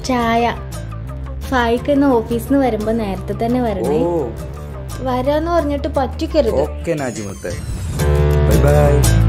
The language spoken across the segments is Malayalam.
ചായ ഫായിക്ക് ഇന്ന് ഓഫീസിൽ നിന്ന് വരുമ്പോ നേരത്തെ തന്നെ ഓ വരണേ വരാന്ന് പറഞ്ഞിട്ട് പറ്റിക്കരുത് ഓക്കെ നാജിമുത്തെ ബൈ ബൈ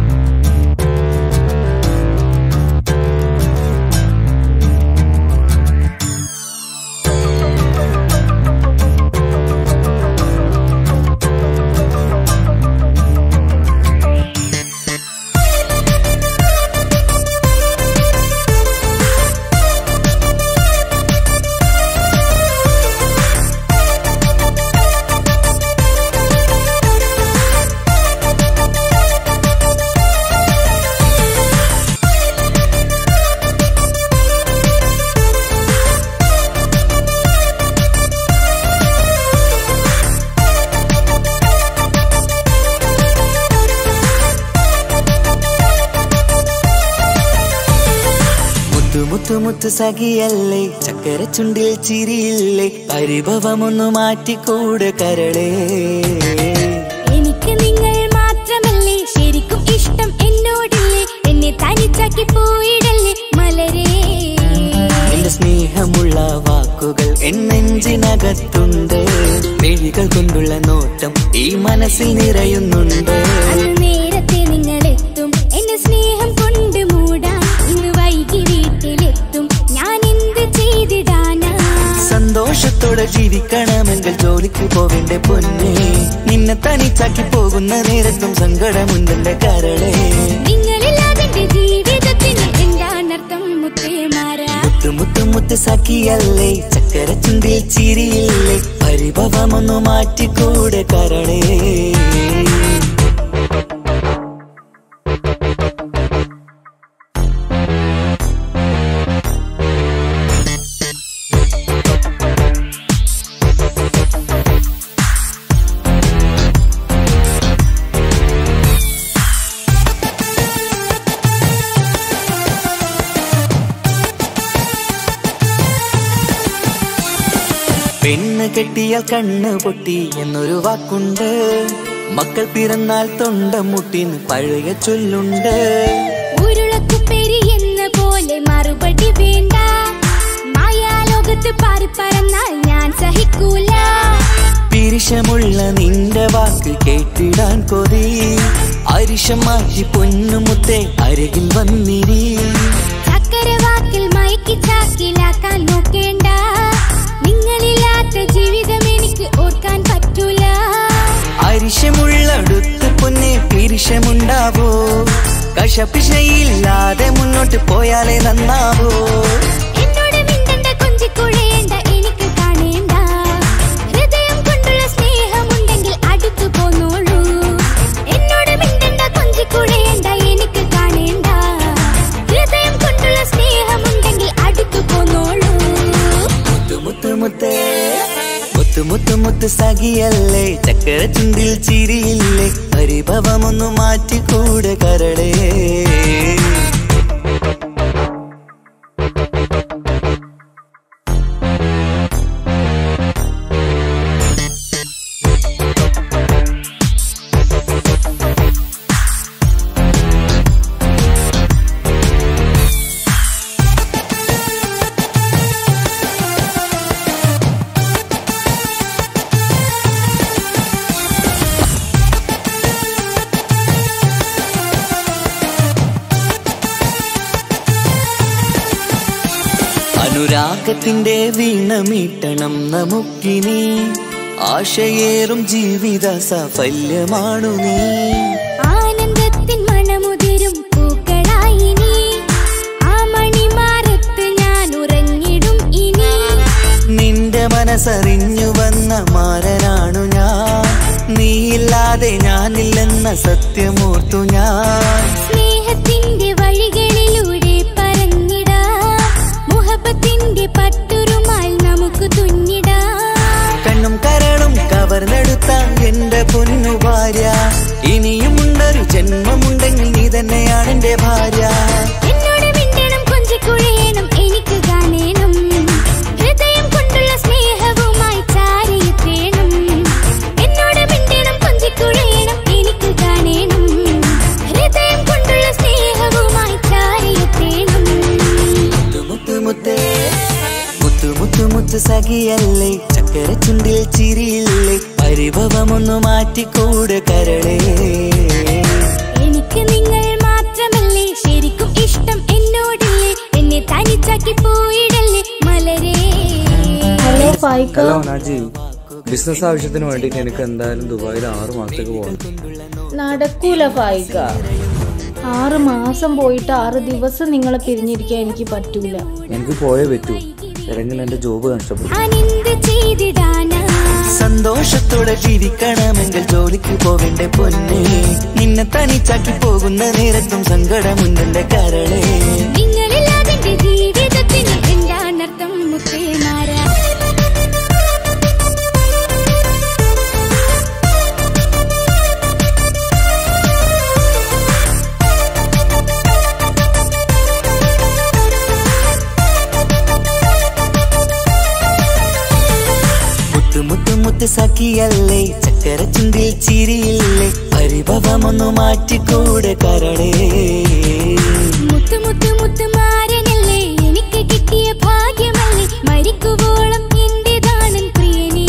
മുത്തു മുത്തു മുത്തു സഖിയല്ലേ ചക്കര ചുണ്ടിൽ ചിരിയില്ലേ പരിഭവമൊന്നു മാറ്റിക്കൂടെ കരളേ എനിക്ക് നിങ്ങൾ മാത്രമല്ലേ ശരിക്കും ഇഷ്ടം എന്നോടില്ലേ എന്നെ തനിച്ചാക്കി പോയിടല്ലേ മലരേ നിന്റെ സ്നേഹമുള്ള വാക്കുകൾ എന്നെഞ്ചിനകത്തുണ്ട് മിഴികൾ കൊണ്ടുള്ള നോട്ടം ഈ മനസ്സിൽ നിറയുന്നുണ്ട് അന്ന് നേരത്തെ നിങ്ങളെത്തും എന്നെ സ്നേഹം കൊണ്ട് മൂടാൻ ഇന്ന് വൈകി വീട്ടിലെത്തും ഞാൻ എന്ത് ചെയ്തിടാനാ സന്തോഷത്തോടെ ജീവിക്കണമെങ്കിൽ ജോലിക്ക് പോവേണ്ട പൊന്നെ നിന്നെ തനിച്ചാക്കി പോകുന്ന നേരത്തും സങ്കടമുണ്ടെന്റെ കരളേ നിങ്ങളില്ലാതെ എന്റെ ജീവിതത്തിന് എന്താണർത്ഥം മുത്തേമാരാ മുത്തു മുത്തു മുത്ത് സഖിയല്ലേ ചക്കര ചുണ്ടിൽ ചിരിയില്ലേ പരിഭവമൊന്നു മാറ്റിക്കൂടെ കരളേ പെണ്ണ് കെട്ടിയാൽ കണ്ണ് പൊട്ടി എന്നൊരു വാക്കുണ്ട് മക്കൾ പിറന്നാൽ തൊണ്ട മുട്ടിന് പഴയ ചൊല്ലുണ്ട് ഉരുളക്കുപ്പേരി എന്ന പോലെ മറുപടി വേണ്ട മായാലോകത്ത് പാറി പറന്നാൽ ഞാൻ സഹിക്കൂല പിരിശമുള്ള നിന്റെ വാക്ക് കേട്ടിടാൻ കൊതി അരിശം മാറ്റി പൊന്നുമുത്തെ അരികിൽ വന്നിരി ചക്കര വാക്കിൽ മയക്കി ചാക്കിലാക്കാൻ നോക്കേണ്ട നിങ്ങളില്ലാത്ത ജീവിതം എനിക്ക് ഓർക്കാൻ പറ്റൂല അരിശമുള്ളടുത്ത് പൊന്നെ പിരിശമുണ്ടാവോ കശപിശയില്ലാതെ മുന്നോട്ട് പോയാലേ നന്നാവോ എന്നോട് മിണ്ടണ്ട കൊഞ്ചിക്കുഴയേണ്ട എനിക്ക് കാണേണ്ട ഹൃദയം കൊണ്ടുള്ള സ്നേഹമുണ്ടെങ്കിൽ അടുത്തു പോന്നോളൂ എന്നോട് മിണ്ടണ്ട കൊഞ്ചിക്കുഴയേണ്ട എനിക്ക് കാണേണ്ട ഹൃദയം കൊണ്ടുള്ള സ്നേഹമുണ്ടെങ്കിൽ അടുത്തു പോന്നോളൂ മുത്തു മുത്തു മുത്തേ മുത്തു മുത്തു മുത്ത് സഖിയല്ലേ ചക്കര ചുണ്ടിൽ ചിരിയില്ലേ പരിഭവമൊന്നു മാറ്റിക്കൂടെ കരളേ അനുരാഗത്തിന്റെ വീണമീട്ടണം നമുക്കിനി ആശയേറും ജീവിത സഫല്യമാണു നീ ആനന്ദത്തിൻ മണമുതിരും പൂക്കളായി നീ ആ മണിമാറത്ത് ഞാൻ ഉറങ്ങിടും ഇനി നിന്റെ മനസ്സറിഞ്ഞു വന്ന മാരനാണു ഞാൻ നീയില്ലാതെ ഞാനില്ലെന്ന സത്യമോർത്തു ഞാൻ സ്നേഹത്തിന്റെ വഴികളിലൂടെ പറഞ്ഞിടാം മുഹബത്തിന്റെ പട്ടുരുമാൽ നമുക്ക് തുന്നിടാം കണ്ണും കരളും കവർന്നെടുത്ത എന്റെ പൊന്നു ഭാര്യ ഇനിയുമുണ്ടൊരു ജന്മമുണ്ടെങ്കിൽ നീ തന്നെയാണ് എന്റെ ഭാര്യ എന്നോട് മിണ്ടണം കൊഞ്ചിക്കുഴയണം എനിക്ക് കാണേണം ഹൃദയം കൊണ്ടുള്ള സ്നേഹവുമായി ചാരിയെത്തേണം എന്നോട് മിണ്ടണം കൊഞ്ചിക്കുഴയണം എനിക്ക് കാണേണം ഹൃദയം കൊണ്ടുള്ള സ്നേഹവുമായി ചാരിയെത്തേണം മുത്ത് മുത്തേ സഖിയല്ലേ ചക്കര ചുണ്ടിൽ ചിരിയില്ലേ പരിഭവമൊന്നു മാറ്റിക്കൂടെ കരളേ എനിക്ക് നിങ്ങൾ മാത്രമല്ലേ ശരിക്കും ഇഷ്ടം എന്നോടല്ലേ എന്നെ തനിച്ചാക്കി പോയിടല്ലേ മലരേ hello Faiqa hello Naji business ആവശ്യത്തിന് വേണ്ടിയിട്ട് എനിക്ക് എന്തായാലും ദുബായിൽ ആറ് മാസത്തേക്ക് പോകണം നടക്കൂല ഫായിക്ക ആറ് മാസം പോയിട്ട് ആറ് ദിവസം നിങ്ങളെ പിരിഞ്ഞിരിക്കാൻ എനിക്ക് പറ്റൂല എനിക്ക് പോയേ പറ്റൂ അല്ലെങ്കിൽ എൻ്റെ ജോബ് നഷ്ടപ്പെടും ഞാൻ എന്ത് ചെയ്തിടാനാ സന്തോഷത്തോടെ ജീവിക്കണമെങ്കിൽ ജോലിക്ക് പോവേണ്ട പൊന്നെ നിന്നെ തനിച്ചാക്കി പോകുന്ന നേരത്തും സങ്കടമുണ്ടെന്റെ കരളേ നിങ്ങളില്ലാതെ എന്റെ ജീവിതത്തിന് എന്താണർത്ഥം മുത്തേമാരാ മുത്തു മുത്തു മുത്ത് സഖിയല്ലേ ചക്കര ചുണ്ടിൽ ചിരിയില്ലേ പരിഭവമൊന്നു മാറ്റിക്കൂടെ കരളേ മുത്തു മുത്തു മുത്തു മാരനല്ലേ എനിക്ക് കിട്ടിയ ഭാഗ്യമല്ലേ മരിക്കുവോളം എന്റേതാണൻ പ്രിയനേ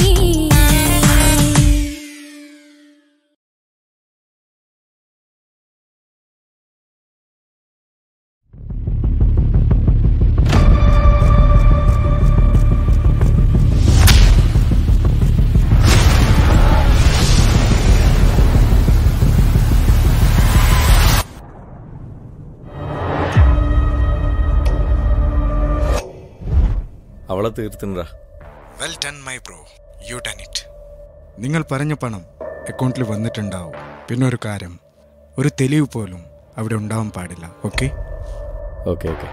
അവളെ തീർത്തിണ്ടാ well done my bro you done it നിങ്ങൾ പറഞ്ഞ പണം അക്കൗണ്ടിൽ വന്നിട്ടുണ്ടാവും പിന്നെ ഒരു കാര്യം ഒരു തെളിവ് പോലും അവിടെ ഉണ്ടാവാൻ പാടില്ല ഓക്കെ ഓക്കെ ഓക്കെ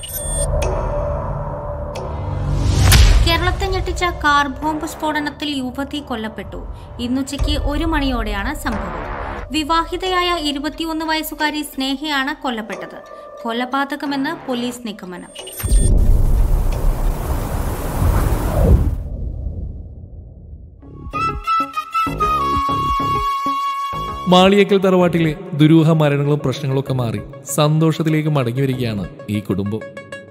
കേരളത്തെ ഞെട്ടിച്ച കാർ ബോംബ് സ്ഫോടനത്തിൽ യുവതി കൊല്ലപ്പെട്ടു ഇന്നുച്ചയ്ക്ക് ഒരു മണിയോടെയാണ് സംഭവം വിവാഹിതയായ ഇരുപത്തിയൊന്ന് വയസ്സുകാരി സ്നേഹയാണ് കൊല്ലപ്പെട്ടത് കൊലപാതകമെന്ന് പോലീസ് നിഗമനം മാളിയേക്കൽ തറവാട്ടിലെ ദുരൂഹ മരണങ്ങളും പ്രശ്നങ്ങളൊക്കെ മാറി സന്തോഷത്തിലേക്ക് മടങ്ങി വരികയാണ് ഈ കുടുംബം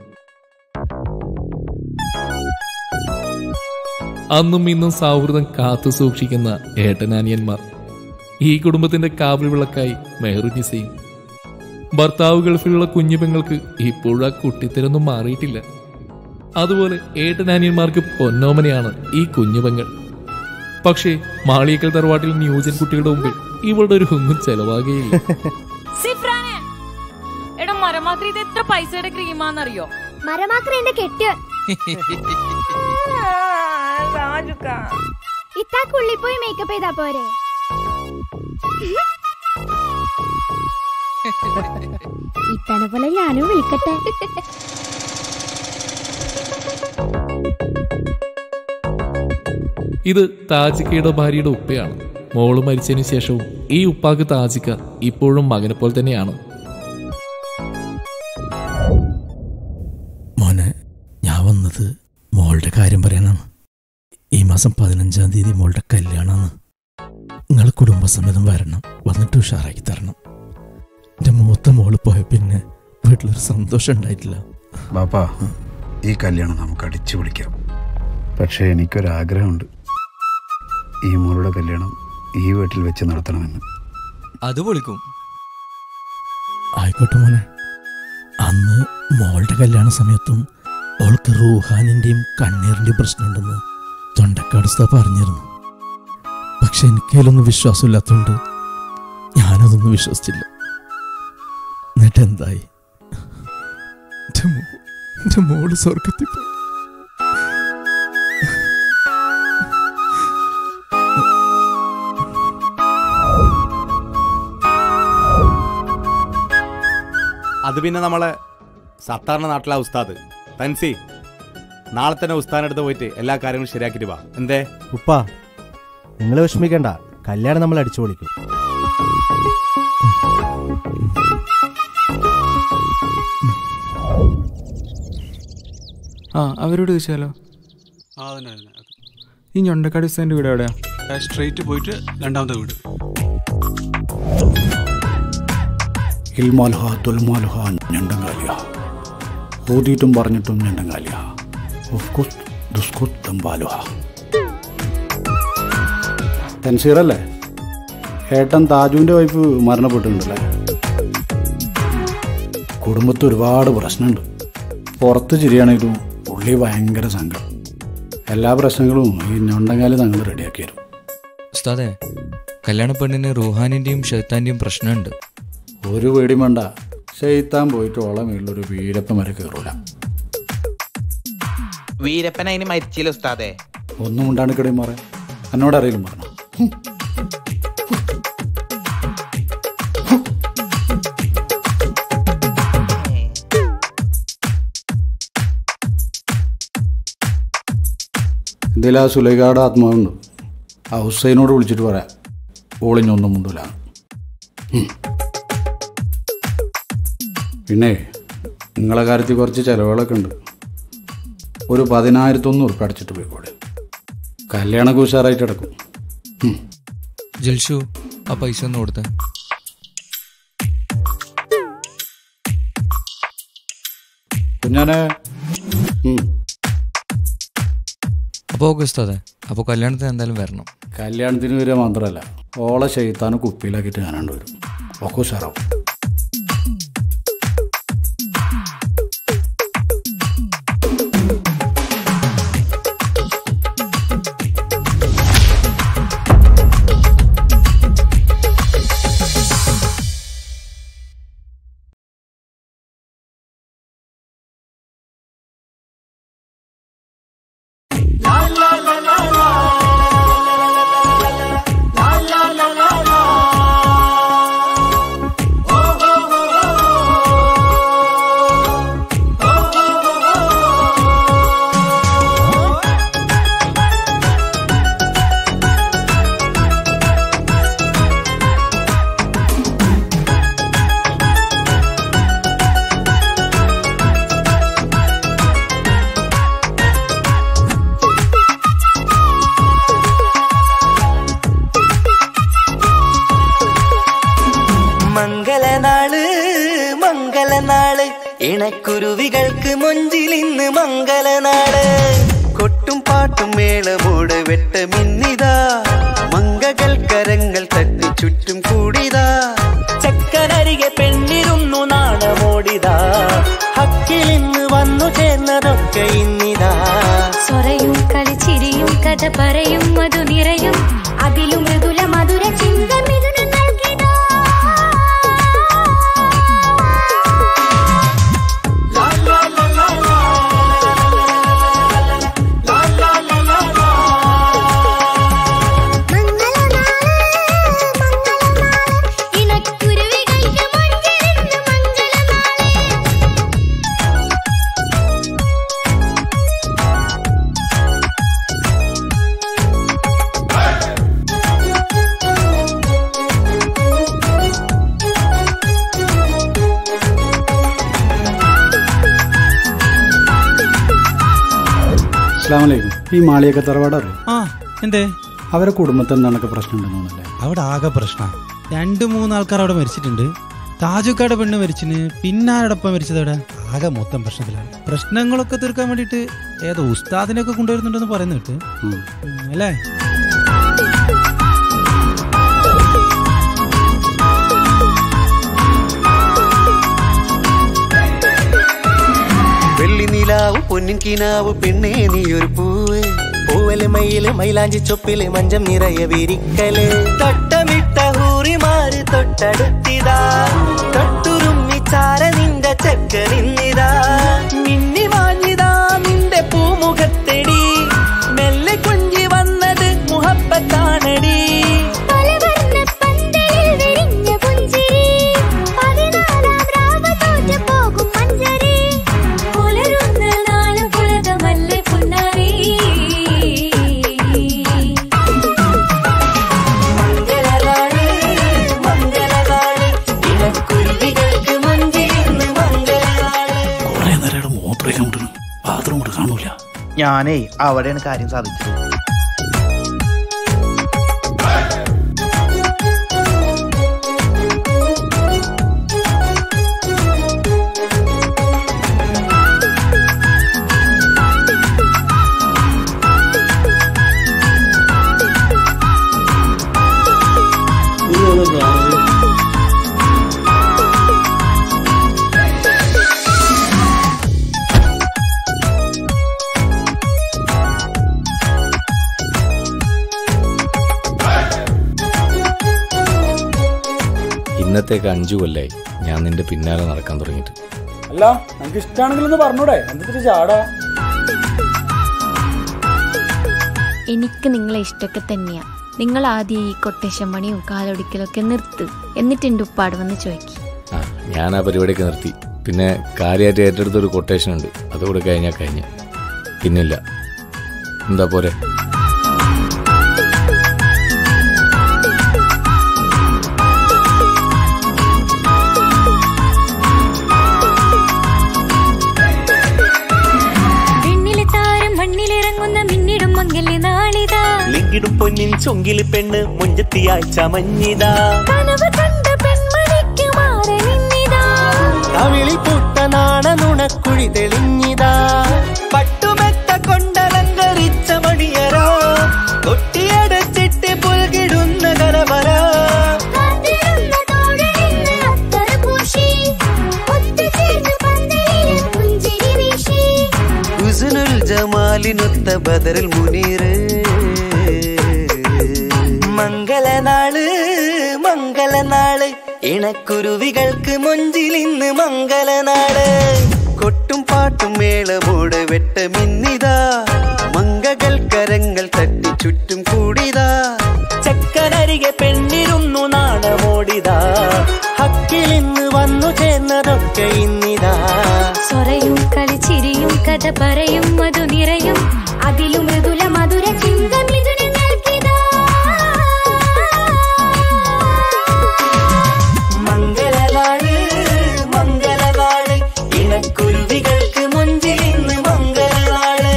അന്നും ഇന്നും സൗഹൃദം കാത്തു സൂക്ഷിക്കുന്ന ഏട്ടനാനിയന്മാർ ഈ കുടുംബത്തിന്റെ കാവൽ വിളക്കായി മെഹറുനിസയും ഭർത്താവ് ഗൾഫിലുള്ള കുഞ്ഞു പെങ്ങൾക്ക് ഇപ്പോഴും ആ കുട്ടിത്തരൊന്നും മാറിയിട്ടില്ല അതുപോലെ ഏട്ടനാനിയന്മാർക്ക് പൊന്നോമനയാണ് ഈ കുഞ്ഞുപെങ്ങൾ പക്ഷേ മാളിയേക്കൽ തറവാട്ടിൽ ന്യൂജൻ കുട്ടികളുടെ മുമ്പിൽ ഇവളുടെ ഒരു ഒന്നും ചെലവാകുകയില്ല സിഫ്രാനെ എടാ മരമാക്രി ഇത് എത്ര പൈസയുടെ ക്രീമാന്നറിയോ മരമാക്ര എന്റെ കെട്ട് ഇത്താക്കുള്ളിൽ പോയി മേക്കപ്പ് ചെയ്താ പോരെ ഇത്തനെ പോലെ ഞാനും വിളിക്കട്ടെ ഇത് താജിക്കയുടെ ഭാര്യയുടെ ഉപ്പയാണ് മോള് മരിച്ചതിന് ശേഷവും ഈ ഉപ്പാക്ക് താജിക്ക ഇപ്പോഴും മകനെ പോലെ തന്നെയാണ് മോനെ ഞാൻ വന്നത് മോളുടെ കാര്യം പറയാനാണ് ഈ മാസം പതിനഞ്ചാം തീയതി മോളുടെ കല്യാണമാണ് നിങ്ങൾ കുടുംബസമേതം വരണം വന്നിട്ട് ഉഷാറാക്കി തരണം എൻ്റെ മൂത്ത മോള് പോയ പിന്നെ വീട്ടിലൊരു സന്തോഷം ഉണ്ടായിട്ടില്ല ബാപ്പാ ഈ കല്യാണം നമുക്ക് അടിച്ചു പൊളിക്കാം പക്ഷേ എനിക്കൊരാഗ്രഹമുണ്ട് ഈ മോളുടെ കല്യാണം ഈ വീട്ടിൽ വെച്ച് നടത്തണമെന്ന് അത് പൊളിക്കും ആയിക്കോട്ടെ മോനെ അന്ന് മോളുടെ കല്യാണ സമയത്തും അവൾക്ക് റൂഹാനിൻ്റെയും കണ്ണീറിൻ്റെയും പ്രശ്നമുണ്ടെന്ന് തൊണ്ടക്കാട് ഉസ്താദ് പറഞ്ഞിരുന്നു പക്ഷെ എനിക്കതിലൊന്നും വിശ്വാസമില്ലാത്തതുകൊണ്ട് ഞാനതൊന്നും വിശ്വസിച്ചില്ല എന്നിട്ട് എന്തായി എൻ്റെ മോ എൻ്റെ മോള് സ്വർഗത്തിൽ പോയി അത് പിന്നെ നമ്മളെ സത്താറിന നാട്ടിലെ ഉസ്താദ് തൻസി നാളെ തന്നെ ഉസ്താദിനടുത്ത് പോയിട്ട് എല്ലാ കാര്യങ്ങളും ശരിയാക്കിയിട്ട് വാ എന്തേ ഉപ്പ നിങ്ങൾ വിഷമിക്കണ്ട കല്യാണം നമ്മൾ അടിച്ചു പൊളിക്കും ആ അവരോട് ചോദിച്ചാലോ ഈ ഞൊണ്ടക്കാട് ഉസ്താൻ്റെ വീട് എവിടെയാ സ്ട്രേറ്റ് പോയിട്ട് രണ്ടാമത്തെ വീട് ഇൽമാൽഹ തുൽമാൽഹ ഞണ്ടങ്കാലിയ ഓതിയിട്ടും പറഞ്ഞിട്ടും ഞണ്ടങ്കാലിയ ഓഫ് കോഴ്സ് ദുസ്കുത്തം ബാലുഹ തൻസീറല്ലേ ഏട്ടൻ താജുവിൻ്റെ വൈഫ് മരണപ്പെട്ടിട്ടുണ്ടല്ലേ കുടുംബത്തിൽ ഒരുപാട് പ്രശ്നമുണ്ട് പുറത്ത് ചിരിയാണെങ്കിലും ഉള്ളി ഭയങ്കര സങ്കടം എല്ലാ പ്രശ്നങ്ങളും ഈ ഞൊണ്ടങ്കാലി തങ്ങൾ റെഡിയാക്കി തരും ഉസ്താദെ കല്യാണ പെണ്ണിന് റുഹാനിന്റെയും ഷെയ്ത്താന്റെയും പ്രശ്നമുണ്ട് ഒരു പേടിയും വേണ്ട ചെയ്ത്താൻ പോയിട്ട് ഓളെ മേളിലൊരു വീരപ്പൻ വരെ കയറൂല വീരപ്പൻ അതിന് മരിച്ചില്ല ഉസ്താദേ ഒന്നും ഉണ്ടാണിക്കടയും മാറേ എന്നോട് അറിയില്ല പറഞ്ഞു ഇതിൽ ആ സുലൈഖയുടെ ആത്മാവുണ്ട് ആ ഹുസൈനോട് വിളിച്ചിട്ട് പറയാം ഓളിഞ്ഞൊന്നും മുണ്ടൂല ഉം. പിന്നെ നിങ്ങളെ കാര്യത്തിൽ കുറച്ച് ചിലവുകളൊക്കെ ഉണ്ട് ഒരു പതിനായിരത്തൊന്ന് ഉറുപ്പ് അടച്ചിട്ട് പോയിക്കോടെ കല്യാണമൊക്കെ ഉഷാറായിട്ട് കിടക്കും ജൽഷു ആ പൈസ ഒന്ന് കൊടുത്തേ കുഞ്ഞാനെ ഉം. അപ്പോൾ ഓക്കെ ഉസ്താദെ അപ്പോൾ കല്യാണത്തിന് എന്തായാലും വരണം കല്യാണത്തിന് വരിക മാത്രമല്ല ഓളെ ചെയ്ത്താന് കുപ്പിയിലാക്കിയിട്ട് ഞാനാണ്ട് വരും ഒക്കെ ഉഷാറാവും മംഗളനാള് മംഗളനാള് ഇണക്കുരുവികൾക്ക് മൊഞ്ചിലിന്ന് മംഗളനാള് കൊട്ടും പാട്ടും മേളമോട് വെട്ടമിന്നിതാ മംഗകൾ കരങ്ങൾ തട്ടി ചുറ്റും കൂടിതാ ചക്കനരികെ പെണ്ണിരുന്നു നാണമോടിതാ ഹക്കിലിന്ന് വന്നു ചേർന്നതൊക്കെ ഇന്നിതാ സ്വരയും കളിച്ചിരിയും കഥ പറയും മധു നിറയും അതിലും മൃദുല മധുര ചിന്ത മിഥുന നൽകിടാ ഇണക്കുരുവികൾക്ക് മഞ്ചലിന്ന് അസ്ലാമലൈക്കും ഈ മാളിയൊക്കെ തറവാടറിയോ ആ എന്തേ അവരെ കുടുംബത്തിൽ എന്താണൊക്കെ പ്രശ്നം ഉണ്ടെന്ന് തോന്നല്ലേ അവിടെ ആകെ പ്രശ്ന രണ്ട് മൂന്ന് ആൾക്കാർ അവിടെ മരിച്ചിട്ടുണ്ട് താജുക്കാട് പെണ്ണ് മരിച്ചിന് പിന്നെ ആരോടൊപ്പം മരിച്ചത് അവിടെ ആകെ മൊത്തം പ്രശ്നത്തിലാണ് പ്രശ്നങ്ങളൊക്കെ തീർക്കാൻ വേണ്ടിയിട്ട് ഏതോ ഉസ്താദിനെയൊക്കെ കൊണ്ടുവരുന്നുണ്ടെന്ന് പറയുന്ന കേട്ട് ഉം, അല്ലേ വെള്ളി നിലാവ് പൊന്നിൻ കിനാവ് പെണ്ണേ നീയൊരു പൂവ് പൂവല് മയില് മൈലാഞ്ചി ചൊപ്പില് മഞ്ചം നിറയെ വിരിക്കല് തട്ടമിട്ട ഹൂറിമാര് തൊട്ടടുത്തിതാ തൊട്ടുരുമ്മി ചാര നിന്റെ ചക്കനിന്നിതാ മിന്നി മാഞ്ഞിതാ നിന്റെ പൂമുഖത്തെടി മെല്ലെ കുഞ്ചി വന്നത് മുഹബത്താണടി പലവർണ്ണ പന്തലിൽ വിരിഞ്ഞ പുഞ്ചിരി പതിനാലാം രാവ് തോറ്റു പോകും മഞ്ചരി പുലരുന്ന നാള് പുലകമല്ലേ പുന്നാരി മംഗളനാള് മംഗളനാള് ഇണക്കുരുവികൾക്ക് മഞ്ചിരുന്ന് മംഗളനാള് കുറെ നേരം മൂത്രമൊക്കെ മുട്ടണം ബാത്റൂം കൂടെ കാണൂല ഞാനേ അവിടെയാണ് കാര്യം സാധിച്ചത് ഇന്നത്തേക്ക് അഞ്ചു കൊല്ലായി ഞാൻ നിന്റെ പിന്നാലെ നടക്കാൻ തുടങ്ങിയിട്ട് അല്ല നമുക്ക് ഇഷ്ടമാണെങ്കിലൊന്ന് പറഞ്ഞൂടെ എന്തിട്ട് ചാടാ എനിക്ക് നിങ്ങളെ ഇഷ്ടമൊക്കെ തന്നെയാ നിങ്ങൾ ആദ്യം ഈ കൊട്ടേഷൻ പണിയും കാലൊടിക്കലൊക്കെ നിർത്ത് എന്നിട്ട് എൻ്റെ ഉപ്പാട് വന്ന് ചോദിക്കും ആ ഞാൻ ആ പരിപാടിയൊക്കെ നിർത്തി പിന്നെ കാര്യമായിട്ട് ഏറ്റെടുത്തൊരു കൊട്ടേഷൻ ഉണ്ട് അതുകൂടെ കഴിഞ്ഞാൽ കഴിഞ്ഞ് പിന്നില്ല എന്താ പോരെ വിണ്ണിലെ താരം മണ്ണിലിറങ്ങുന്ന മിന്നിടും മംഗല്യ നാളിതാ ലിങ്കിടും പൊന്നിൻ ചൊങ്കിലി പെണ്ണ് മുഞ്ചത്തിയാഴ്ച മഞ്ഞിതാ കനവ് കണ്ട പെൺമണിക്ക് മാറി നിന്നിതാ കവിളിൽ പൂത്ത നാണ നുണക്കുഴി തെളിഞ്ഞിതാ പട്ടുമെത്ത കൊണ്ടലങ്കരിച്ച മണിയറോ കൊട്ടിയടച്ചിട്ട് പുൽകിടുന്ന കലവര കാത്തിരുന്ന തോഴനിന്ന് അത്തറ് പൂശി ഒത്തുചേർന്ന് പന്തലിൽ പുഞ്ചിരി വീശി ഹുസ്നുൽ ജമാലിനൊത്ത ബദറിൽ മുനീറ് മംഗളനാള് മംഗളനാള് ഇണക്കുരുവികൾക്ക് മൊഞ്ചിലിന്ന് മംഗളനാള് കൊട്ടും പാട്ടും മേളമോട് വെട്ടമിന്നിതാ മംഗകൾ കരങ്ങൾ തട്ടി ചുറ്റും കൂടിതാ ചക്കനരികെ പെണ്ണിരുന്നു നാണമോടിതാ ഹക്കിലിന്ന് വന്നു ചേർന്നതൊക്കെ ഇന്നിതാ സ്വരയും കളിച്ചിരിയും കഥ പറയും മധു നിറയും അതിലും മൃദുല മധുര ചിന്ത മിഥുനങ്ങൾക്കിതാ മംഗളനാള് മംഗളനാള് ഇണക്കുരുവികൾക്ക് മുഞ്ചിൽ ഇന്ന് മംഗളനാള്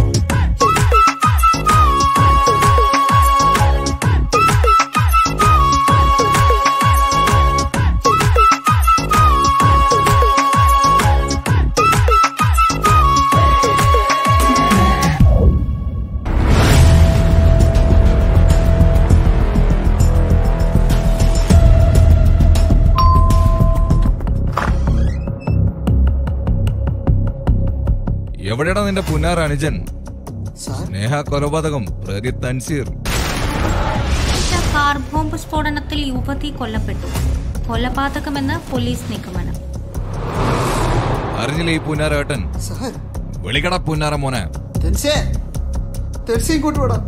എവിടെയാ നിന്റെ പുന്നാർ അനുജൻ സ്നേഹ കൊലപാതകം പ്രതി തൻസീർ കാർ ബോംബ് സ്ഫോടനത്തിൽ യുവതി കൊല്ലപ്പെട്ടു കൊലപാതകമെന്ന് പോലീസ് നിഗമനം അറിഞ്ഞില്ലേ ഈ പുന്നാരേട്ടൻ വിളിക്കട പുന്നാര മോനെ ഇങ്ങോട്ട് വിടാം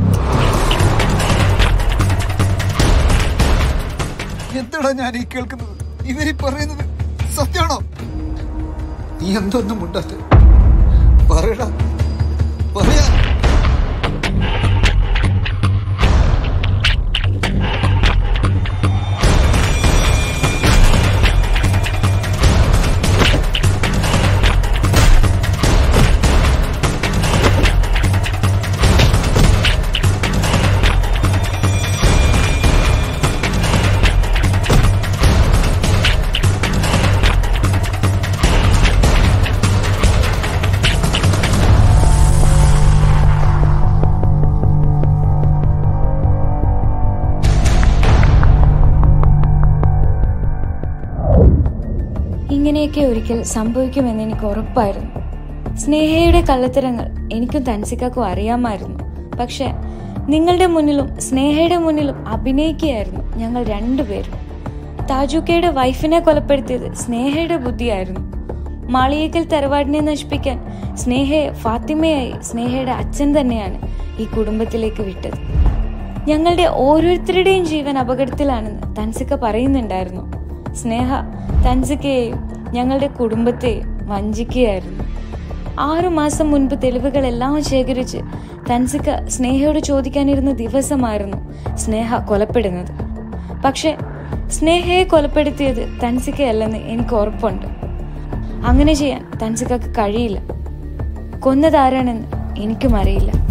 എന്താടാ ഞാൻ ഈ കേൾക്കുന്നത് ഇവരീ പറയുന്നത് സത്യമാണോ നീ എന്തൊന്നും മുണ്ടാത്ത പറയടാ പറയാ ഇങ്ങനെയൊക്കെ ഒരിക്കൽ സംഭവിക്കുമെന്ന് എനിക്ക് ഉറപ്പായിരുന്നു സ്നേഹയുടെ കള്ളത്തരങ്ങൾ എനിക്കും തൻസിക്കാക്കും അറിയാമായിരുന്നു പക്ഷെ നിങ്ങളുടെ മുന്നിലും സ്നേഹയുടെ മുന്നിലും അഭിനയിക്കുകയായിരുന്നു ഞങ്ങൾ രണ്ടുപേരും താജുക്കയുടെ വൈഫിനെ കൊലപ്പെടുത്തിയത് സ്നേഹയുടെ ബുദ്ധിയായിരുന്നു മാളിയേക്കൽ തറവാടിനെ നശിപ്പിക്കാൻ സ്നേഹയെ ഫാത്തിമയായി സ്നേഹയുടെ അച്ഛൻ തന്നെയാണ് ഈ കുടുംബത്തിലേക്ക് വിട്ടത് ഞങ്ങളുടെ ഓരോരുത്തരുടെയും ജീവൻ അപകടത്തിലാണെന്ന് തൻസിക്ക പറയുന്നുണ്ടായിരുന്നു സ്നേഹ തൻസിക്കയെയും ഞങ്ങളുടെ കുടുംബത്തെയും വഞ്ചിക്കുകയായിരുന്നു ആറു മാസം മുൻപ് തെളിവുകളെല്ലാം ശേഖരിച്ച് തൻസിക്ക സ്നേഹയോട് ചോദിക്കാനിരുന്ന ദിവസമായിരുന്നു സ്നേഹ കൊലപ്പെടുന്നത് പക്ഷെ സ്നേഹയെ കൊലപ്പെടുത്തിയത് തൻസിക്കയല്ലെന്ന് എനിക്ക് ഉറപ്പുണ്ട് അങ്ങനെ ചെയ്യാൻ തൻസിക്കക്ക് കഴിയില്ല കൊന്നതാരാണെന്ന് എനിക്കും അറിയില്ല